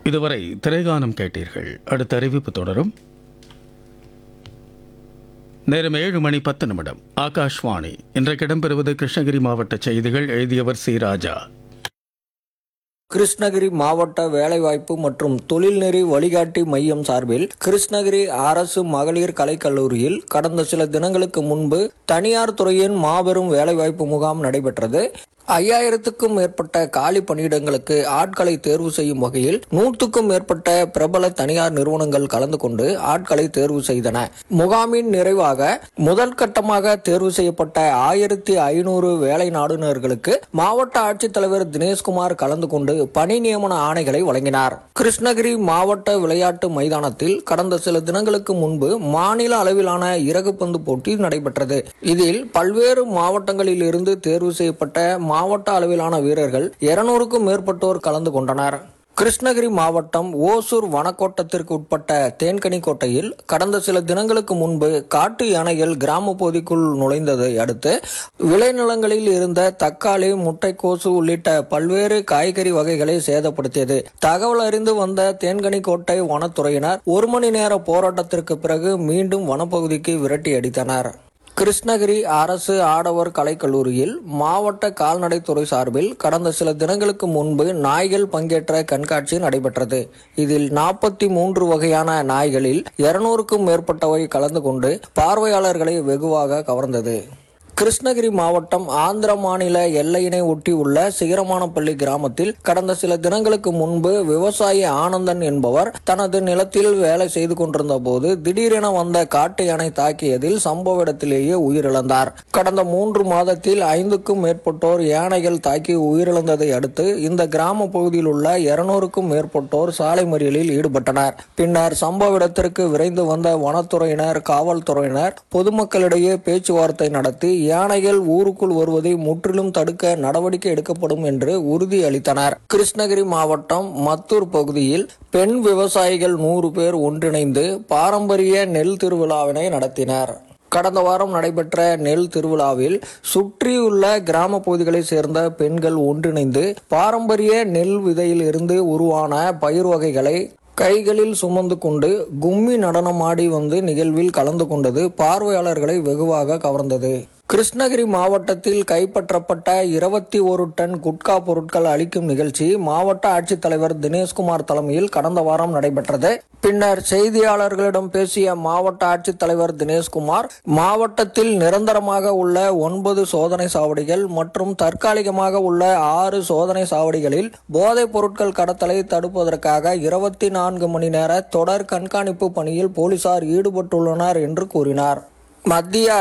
இதுவரை திரைகானம் கேட்டீர்கள் அடுத்த அறிவிப்பு தொடரும் நேரம் ஏழு மணி பத்து நிமிடம் ஆகாஷ்வாணி இன்றைக்கு இடம்பெறுவது கிருஷ்ணகிரி மாவட்ட செய்திகள் எழுதியவர் சி ராஜா கிருஷ்ணகிரி மாவட்ட வேலைவாய்ப்பு மற்றும் தொழில்நெறி வழிகாட்டி மையம் சார்பில் கிருஷ்ணகிரி அரசு மகளிர் கலைக்கல்லூரியில் கடந்த சில தினங்களுக்கு முன்பு தனியார் துறையின் மாபெரும் வேலைவாய்ப்பு முகாம் நடைபெற்றது ஐயாயிரத்துக்கும் மேற்பட்ட காலி பணியிடங்களுக்கு ஆட்களை தேர்வு செய்யும் வகையில் நூற்றுக்கும் மேற்பட்ட பிரபல தனியார் நிறுவனங்கள் கலந்து கொண்டு ஆட்களை தேர்வு செய்தன முகாமின் நிறைவாக முதல் கட்டமாக தேர்வு செய்யப்பட்ட ஆயிரத்தி ஐநூறு வேலை நாடுனர்களுக்கு மாவட்ட ஆட்சித்தலைவர் தினேஷ்குமார் கலந்து கொண்டு பணி நியமன ஆணைகளை வழங்கினார் கிருஷ்ணகிரி மாவட்ட விளையாட்டு மைதானத்தில் கடந்த சில தினங்களுக்கு முன்பு மாநில அளவிலான இறகுப்பந்து போட்டி நடைபெற்றது இதில் பல்வேறு மாவட்டங்களில் இருந்து தேர்வு செய்யப்பட்ட மாவட்ட அளவிலான வீரர்கள் இருநூறுக்கும் மேற்பட்டோர் கலந்து கொண்டனர் கிருஷ்ணகிரி மாவட்டம் ஓசூர் வனக்கோட்டத்திற்கு உட்பட்ட தேன்கனிக்கோட்டையில் கடந்த சில தினங்களுக்கு முன்பு காட்டு யானைகள் கிராம பகுதிக்குள் நுழைந்ததை அடுத்து விளைநிலங்களில் இருந்த தக்காளி முட்டைக்கோசு உள்ளிட்ட பல்வேறு காய்கறி வகைகளை சேதப்படுத்தியது தகவல் அறிந்து வந்த தேன்கனிக்கோட்டை வனத்துறையினர் ஒரு மணி நேர போராட்டத்திற்கு பிறகு மீண்டும் வனப்பகுதிக்கு விரட்டி அடித்தனர் கிருஷ்ணகிரி அரசு ஆடவர் கலைக்கல்லூரியில் மாவட்ட கால்நடைத்துறை சார்பில் கடந்த சில தினங்களுக்கு முன்பு நாய்கள் பங்கேற்ற கண்காட்சி நடைபெற்றது இதில் நாற்பத்தி மூன்று வகையான நாய்களில் இருநூறுக்கும் மேற்பட்டவை கலந்து கொண்டு பார்வையாளர்களை வெகுவாக கவர்ந்தது கிருஷ்ணகிரி மாவட்டம் ஆந்திர மாநில எல்லையினை ஒட்டி உள்ள சிகரமானப்பள்ளி கிராமத்தில் கடந்த சில தினங்களுக்கு முன்பு விவசாயி ஆனந்தன் என்பவர் தனது நிலத்தில் வேலை செய்து கொண்டிருந்த போது திடீரென வந்த காட்டு யானை தாக்கியதில் சம்பவ இடத்திலேயே உயிரிழந்தார் கடந்த மூன்று மாதத்தில் ஐந்துக்கும் மேற்பட்டோர் யானைகள் தாக்கி உயிரிழந்ததை அடுத்து இந்த கிராம பகுதியில் உள்ள இருநூறுக்கும் மேற்பட்டோர் சாலை மறியலில் ஈடுபட்டனர் பின்னர் சம்பவ இடத்திற்கு விரைந்து வந்த வனத்துறையினர் காவல்துறையினர் பொதுமக்களிடையே பேச்சுவார்த்தை நடத்தி யானைகள் ஊருக்குள் வருவதை முற்றிலும் தடுக்க நடவடிக்கை எடுக்கப்படும் என்று உறுதி அளித்தனர் கிருஷ்ணகிரி மாவட்டம் மத்தூர் பகுதியில் பெண் விவசாயிகள் நூறு பேர் ஒன்றிணைந்து பாரம்பரிய நெல் திருவிழாவினை நடத்தினர் கடந்த வாரம் நடைபெற்ற நெல் திருவிழாவில் சுற்றியுள்ள கிராம பகுதிகளைச் சேர்ந்த பெண்கள் ஒன்றிணைந்து பாரம்பரிய நெல் விதையில் இருந்து உருவான பயிர் வகைகளை கைகளில் சுமந்து கொண்டு கும்மி நடனமாடி வந்து நிகழ்வில் கலந்து கொண்டது பார்வையாளர்களை வெகுவாக கவர்ந்தது கிருஷ்ணகிரி மாவட்டத்தில் கைப்பற்றப்பட்ட இருபத்தி ஒரு டன் குட்கா பொருட்கள் அளிக்கும் நிகழ்ச்சி மாவட்ட ஆட்சித்தலைவர் தினேஷ்குமார் தலைமையில் கடந்த வாரம் நடைபெற்றது பின்னர் செய்தியாளர்களிடம் பேசிய மாவட்ட ஆட்சித்தலைவர் தினேஷ்குமார் மாவட்டத்தில் நிரந்தரமாக உள்ள ஒன்பது சோதனை சாவடிகள் மற்றும் தற்காலிகமாக உள்ள ஆறு சோதனை சாவடிகளில் போதைப் பொருட்கள் கடத்தலை தடுப்பதற்காக இருபத்தி நான்கு மணி நேர தொடர் கண்காணிப்பு பணியில் போலீசார் ஈடுபட்டுள்ளனர் என்று கூறினார் மத்திய